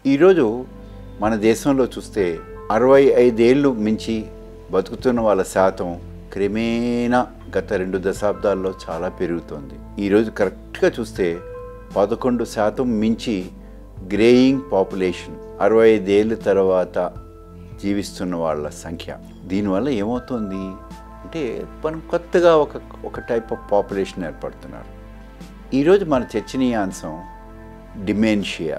ఈరోజు మన దేశంలో చూస్తే అరవై ఐదేళ్ళు మించి బతుకుతున్న వాళ్ళ శాతం క్రమేణా గత రెండు దశాబ్దాల్లో చాలా పెరుగుతోంది ఈరోజు కరెక్ట్గా చూస్తే పదకొండు శాతం మించి గ్రేయింగ్ పాపులేషన్ అరవై ఐదేళ్ళ తర్వాత జీవిస్తున్న వాళ్ళ సంఖ్య దీనివల్ల ఏమవుతుంది అంటే మనం కొత్తగా ఒక ఒక టైప్ ఆఫ్ పాపులేషన్ ఏర్పడుతున్నారు ఈరోజు మన చర్చనీయాంశం డిమెన్షియా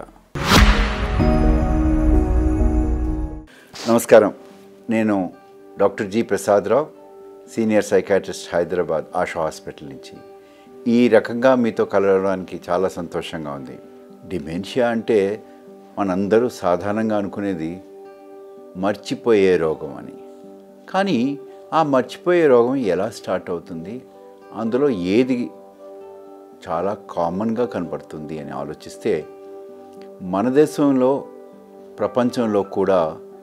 నమస్కారం నేను doctor G Prasadarao senior psychiatrist Hyderabad Asha hospital నుంచి ఈ రకంగా మీతో కలవడానికి చాలా సంతోషంగా ఉంది డిమెన్షియా అంటే మనందరూ సాధారణంగా అనుకునేది మర్చిపోయే రోగం అని కానీ ఆ మర్చిపోయే రోగం ఎలా స్టార్ట్ అవుతుంది అందులో ఏది చాలా కామన్గా కనబడుతుంది అని ఆలోచిస్తే మన దేశంలో ప్రపంచంలో కూడా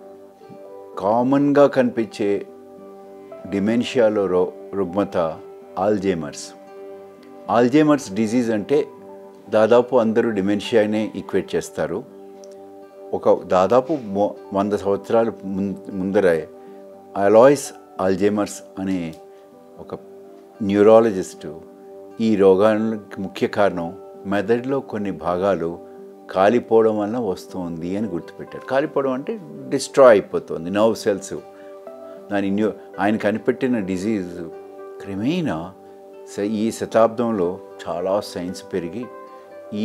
కామన్గా కనిపించే డిమెన్షియాలో రో రుగ్మత ఆల్జేమర్స్ ఆల్జేమర్స్ డిజీజ్ అంటే దాదాపు అందరూ డిమెన్షియానే ఈక్వేట్ చేస్తారు ఒక దాదాపు మొ- వంద సంవత్సరాల ముం- ముందరే అలాయిస్ ఆల్జేమర్స్ అనే ఒక న్యూరాలజిస్టు ఈ రోగానికి ముఖ్య కారణం మెదడులో కొన్ని భాగాలు కాలిపోవడం వల్ల వస్తుంది అని గుర్తుపెట్టారు కాలిపోవడం అంటే డిస్ట్రాయ్ అయిపోతుంది నర్వ్ సెల్స్ దాని న్యూ ఆయన కనిపెట్టిన డిజీజ్ క్రమేణా స- ఈ శతాబ్దంలో చాలా సైన్స్ పెరిగి ఈ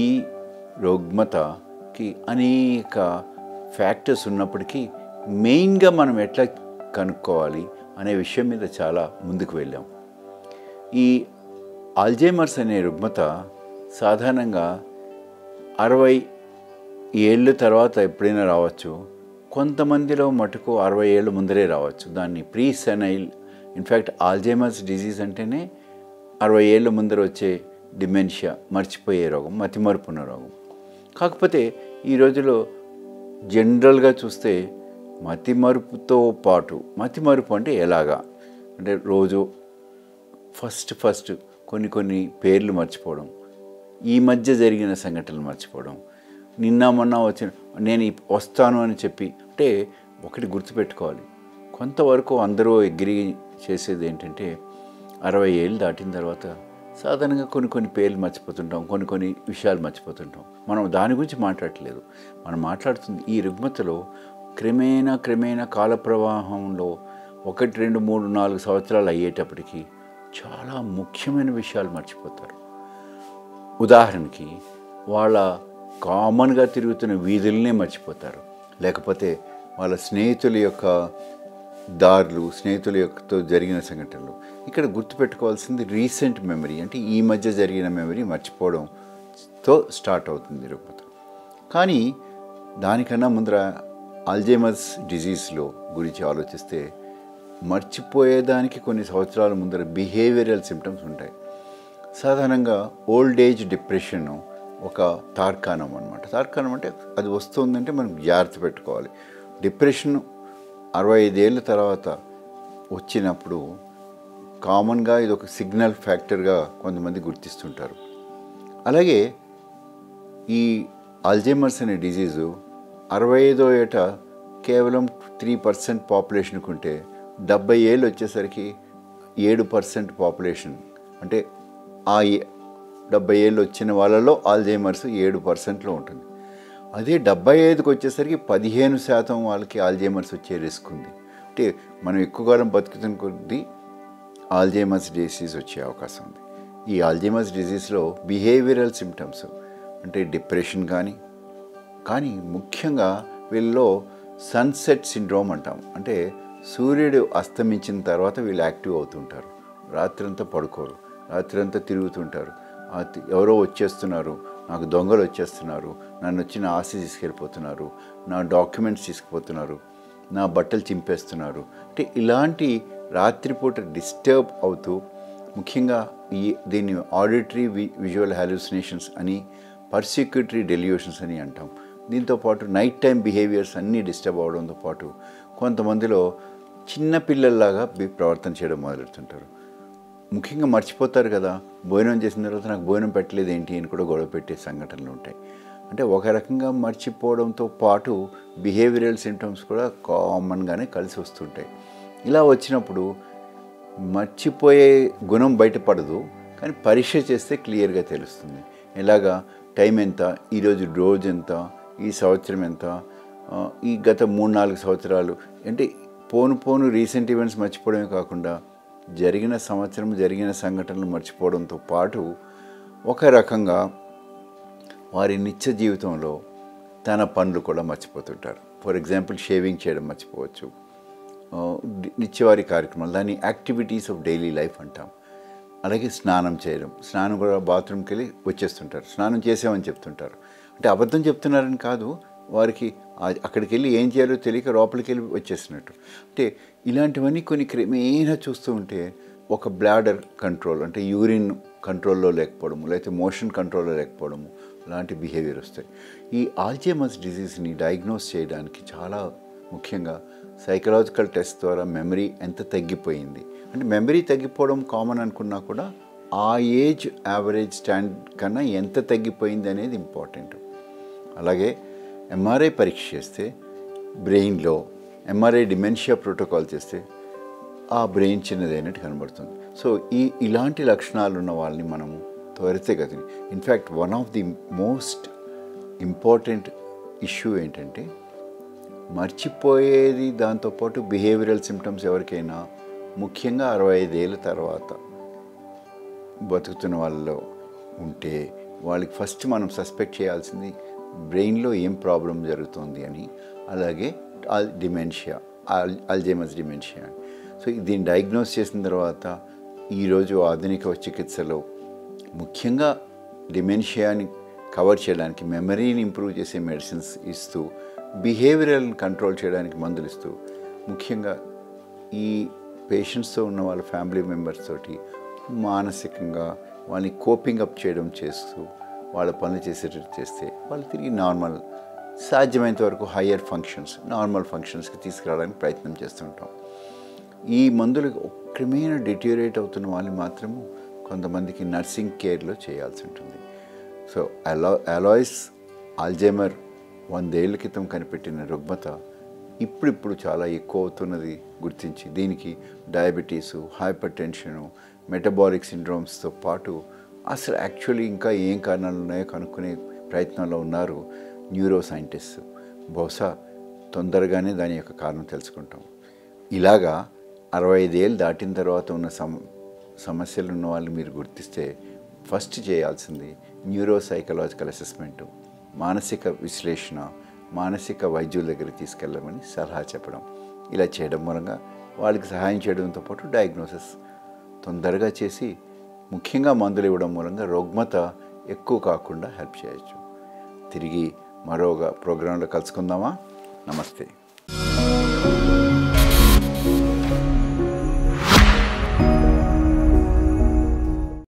రుగ్మతకి అనేక ఫ్యాక్టర్స్ ఉన్నప్పటికీ మెయిన్గా మనం ఎట్లా కనుక్కోవాలి అనే విషయం మీద చాలా ముందుకు వెళ్ళాం ఈ ఆల్జైమర్స్ అనే రుగ్మత సాధారణంగా అరవై ఏళ్ళ తర్వాత ఎప్పుడైనా రావచ్చు కొంతమందిలో మటుకు అరవై ఏళ్ళ ముందరే రావచ్చు దాన్ని pre senile in fact Alzheimer's disease అంటేనే అరవై ఏళ్ళ ముందర వచ్చే డిమెన్షియా మర్చిపోయే రోగం మతిమరుపున్న రోగం కాకపోతే ఈ రోజులో జనరల్గా చూస్తే మతిమరుపుతో పాటు మతిమరుపు అంటే ఎలాగా అంటే రోజు ఫస్ట్ ఫస్ట్ కొన్ని కొన్ని పేర్లు మర్చిపోవడం ఈ మధ్య జరిగిన సంఘటనలు మర్చిపోవడం నిన్న మొన్న వచ్చిన నేను ఇప్- వస్తాను అని చెప్పి అంటే ఒకటి గుర్తుపెట్టుకోవాలి కొంతవరకు అందరూ ఎగ్రీ చేసేది ఏంటంటే అరవై ఏళ్ళు దాటిన తర్వాత సాధారణంగా కొన్ని కొన్ని పేర్లు మర్చిపోతుంటాం కొన్ని కొన్ని విషయాలు మర్చిపోతుంటాం మనం దాని గురించి మాట్లాడట్లేదు మనం మాట్లాడుతుంది ఈ రుగ్మతలో క్రమేణా క్రమేణా కాల ప్రవాహంలో ఒకటి రెండు మూడు నాలుగు సంవత్సరాలు అయ్యేటప్పటికి చాలా ముఖ్యమైన విషయాలు మర్చిపోతారు ఉదాహరణకి వాళ్ళ కామన్గా తిరుగుతున్న వీధులనే మర్చిపోతారు లేకపోతే వాళ్ళ స్నేహితుల యొక్క దారులు స్నేహితుల యొక్కతో జరిగిన సంఘటనలు ఇక్కడ గుర్తుపెట్టుకోవాల్సింది రీసెంట్ మెమరీ అంటే ఈ మధ్య జరిగిన మెమరీ మర్చిపోవడంతో స్టార్ట్ అవుతుంది రుగ్మత కానీ దానికన్నా ముందర అల్జైమర్స్ డిజీజ్లో గురించి ఆలోచిస్తే మర్చిపోయేదానికి కొన్ని సంవత్సరాల ముందర బిహేవియరల్ సిమ్టమ్స్ ఉంటాయి సాధారణంగా ఓల్డ్ ఏజ్ డిప్రెషన్ ఒక తార్కాణం అనమాట తార్కాణం అంటే అది వస్తుందంటే మనం జాగ్రత్త పెట్టుకోవాలి డిప్రెషన్ అరవై ఐదేళ్ళ తర్వాత వచ్చినప్పుడు కామన్గా ఇది ఒక సిగ్నల్ ఫ్యాక్టర్గా కొంతమంది గుర్తిస్తుంటారు అలాగే ఈ అల్జైమర్స్ అనే డిజీజు అరవై ఐదో ఏట కేవలం త్రీ పర్సెంట్ పాపులేషన్కి ఉంటే డెబ్బై ఏళ్ళు వచ్చేసరికి ఏడు పర్సెంట్ పాపులేషన్ అంటే ఆ ఏ- డెబ్బై ఏళ్ళు వచ్చిన వాళ్ళలో ఆల్జైమర్స్ ఏడు పర్సెంట్లో ఉంటుంది అదే డెబ్బై ఐదుకి వచ్చేసరికి పదిహేను శాతం వాళ్ళకి ఆల్జైమర్స్ వచ్చే రిస్క్ ఉంది అంటే మనం ఎక్కువ కాలం బతుకుతున్న కొద్దీ ఆల్జైమర్స్ డిసీజ్ వచ్చే అవకాశం ఉంది ఈ ఆల్జైమర్స్ డిసీజ్లో బిహేవియరల్ సిమ్టమ్స్ అంటే డిప్రెషన్ కానీ కానీ ముఖ్యంగా వీళ్ళలో సన్సెట్ సిండ్రోమ్ అంటాం అంటే సూర్యుడు అస్తమించిన తర్వాత వీళ్ళు యాక్టివ్ అవుతుంటారు రాత్రంతా పడుకోరు రాత్రంతా తిరుగుతుంటారు ఆ తి- ఎవరో వచ్చేస్తున్నారు నాకు దొంగలు వచ్చేస్తున్నారు నన్ను వచ్చిన ఆస్తి తీసుకెళ్ళిపోతున్నారు నా డాక్యుమెంట్స్ తీసుకుపోతున్నారు నా బట్టలు చింపేస్తున్నారు అంటే ఇలాంటి రాత్రిపూట డిస్టర్బ్ అవుతూ ముఖ్యంగా ఈ దీన్ని ఆడిటరీ వి విజువల్ హాలుసినేషన్స్ అని పర్సిక్యూటరీ డెల్యూషన్స్ అని అంటాం దీంతో పాటు నైట్ టైం బిహేవియర్స్ అన్నీ డిస్టర్బ్ అవడంతో పాటు కొంతమందిలో చిన్న పిల్లల్లాగా బి- ప్రవర్తన చేయడం మొదలెడుతుంటారు ముఖ్యంగా మర్చిపోతారు కదా భోజనం చేసిన తర్వాత నాకు భోజనం పెట్టలేదు ఏంటి అని కూడా గొడవ పెట్టే సంఘటనలు ఉంటాయి అంటే ఒక రకంగా మర్చిపోవడంతో పాటు బిహేవియరల్ సిమ్టమ్స్ కూడా కామన్గానే కలిసి వస్తుంటాయి ఇలా వచ్చినప్పుడు మర్చిపోయే గుణం బయటపడదు కానీ పరీక్ష చేస్తే క్లియర్గా తెలుస్తుంది ఎలాగా టైం ఎంత ఈరోజు రోజు ఎంత ఈ సంవత్సరం ఎంత ఆ, ఈ గత మూడు నాలుగు సంవత్సరాలు అంటే పోను పోను రీసెంట్ ఈవెంట్స్ మర్చిపోవడమే కాకుండా జరిగిన సంవత్సరం జరిగిన సంఘటనలు మర్చిపోవడంతో పాటు ఒక రకంగా వారి నిత్య జీవితంలో తన పనులు కూడా మర్చిపోతుంటారు ఫర్ ఎగ్జాంపుల్ షేవింగ్ చేయడం మర్చిపోవచ్చు ఆ, డి- నిత్యవారి కార్యక్రమాలు దాన్ని యాక్టివిటీస్ ఆఫ్ డైలీ లైఫ్ అంటాం అలాగే స్నానం చేయడం స్నానం కూడా బాత్రూమ్కి వెళ్ళి వచ్చేస్తుంటారు స్నానం చేసామని చెప్తుంటారు అంటే అబద్ధం చెప్తున్నారని కాదు వారికి ఆ- అక్కడికి వెళ్ళి ఏం చేయాలో తెలియక లోపలికి వెళ్ళి వచ్చేసినట్టు అంటే ఇలాంటివన్నీ కొన్ని క్రమేణా చూస్తూ ఉంటే ఒక బ్లాడర్ కంట్రోల్ అంటే యూరిన్ కంట్రోల్లో లేకపోవడము లేకపోతే మోషన్ కంట్రోల్లో లేకపోవడము లాంటి బిహేవియర్ వస్తాయి ఈ ఆల్జేమస్ డిసీజ్ని డయాగ్నోస్ చేయడానికి చాలా ముఖ్యంగా సైకలాజికల్ టెస్ట్ ద్వారా మెమరీ ఎంత తగ్గిపోయింది అంటే మెమరీ తగ్గిపోవడం కామన్ అనుకున్నా కూడా ఆ ఏజ్ యావరేజ్ స్టాండ్ కన్నా ఎంత తగ్గిపోయింది అనేది ఇంపార్టెంట్ అలాగే ఎంఆర్ఐ పరీక్ష చేస్తే బ్రెయిన్లో ఎంఆర్ఐ డిమెన్షియా ప్రోటోకాల్ చేస్తే ఆ బ్రెయిన్ చిన్నదైనట్టు కనబడుతుంది సో ఈ ఇలాంటి లక్షణాలు ఉన్న వాళ్ళని మనము త్వరితగతిని in fact one of the most important issue ఏంటంటే మర్చిపోయేది దాంతోపాటు బిహేవియరల్ సిమ్టమ్స్ ఎవరికైనా ముఖ్యంగా అరవై ఐదేళ్ళ తర్వాత బతుకుతున్న వాళ్ళలో ఉంటే వాళ్ళకి ఫస్ట్ మనం సస్పెక్ట్ చేయాల్సింది బ్రెయిన్లో ఏం ప్రాబ్లం జరుగుతుంది అని అలాగే అల్ డిమెన్షియా అల్ అల్జైమస్ డిమెన్షియా అని సో దీన్ని డయాగ్నోస్ చేసిన తర్వాత ఈరోజు ఆధునిక చికిత్సలో ముఖ్యంగా డిమెన్షియాని కవర్ చేయడానికి మెమరీని ఇంప్రూవ్ చేసే మెడిసిన్స్ ఇస్తూ బిహేవియరల్ కంట్రోల్ చేయడానికి మందులు ఇస్తూ ముఖ్యంగా ఈ పేషెంట్స్తో ఉన్న వాళ్ళ ఫ్యామిలీ మెంబర్స్ తోటి మానసికంగా వాళ్ళని కోపింగ్ అప్ చేయడం చేస్తూ వాళ్ళ పనులు చేసేటట్టు చేస్తే వాళ్ళు తిరిగి నార్మల్ సాధ్యమైనంత వరకు హయ్యర్ ఫంక్షన్స్ నార్మల్ ఫంక్షన్స్కి తీసుకురావడానికి ప్రయత్నం చేస్తుంటాం ఈ మందులు క్రమేణా డిట్యూరేట్ అవుతున్న వాళ్ళని మాత్రము కొంతమందికి నర్సింగ్ కేర్లో చేయాల్సి ఉంటుంది సో అలా అలాయిస్ ఆల్జైమర్ వందేళ్ల క్రితం కనిపెట్టిన రుగ్మత ఇప్పుడిప్పుడు చాలా ఎక్కువ అవుతున్నది గుర్తించి దీనికి డయాబెటీసు హైపర్ టెన్షను మెటబాలిక్ సిండ్రోమ్స్తో పాటు అసలు యాక్చువల్లీ ఇంకా ఏం కారణాలు ఉన్నాయో కనుక్కునే ప్రయత్నంలో ఉన్నారు న్యూరో సైంటిస్ట్ బహుశా తొందరగానే దాని యొక్క కారణం తెలుసుకుంటాం ఇలాగా అరవై ఐదేళ్ళు దాటిన తర్వాత ఉన్న సమ సమస్యలు ఉన్న వాళ్ళు మీరు గుర్తిస్తే ఫస్ట్ చేయాల్సింది న్యూరో సైకలాజికల్ అసెస్మెంటు మానసిక విశ్లేషణ మానసిక వైద్యుల దగ్గరికి తీసుకెళ్ళమని సలహా చెప్పడం ఇలా చేయడం మూలంగా వాళ్ళకి సహాయం చేయడంతో పాటు డయాగ్నోసిస్ తొందరగా చేసి ముఖ్యంగా మందులు ఇవ్వడం మూలంగా రుగ్మత ఎక్కువ కాకుండా హెల్ప్ చేయొచ్చు తిరిగి మరోగా ప్రోగ్రాంలో కలుసుకుందామా నమస్తే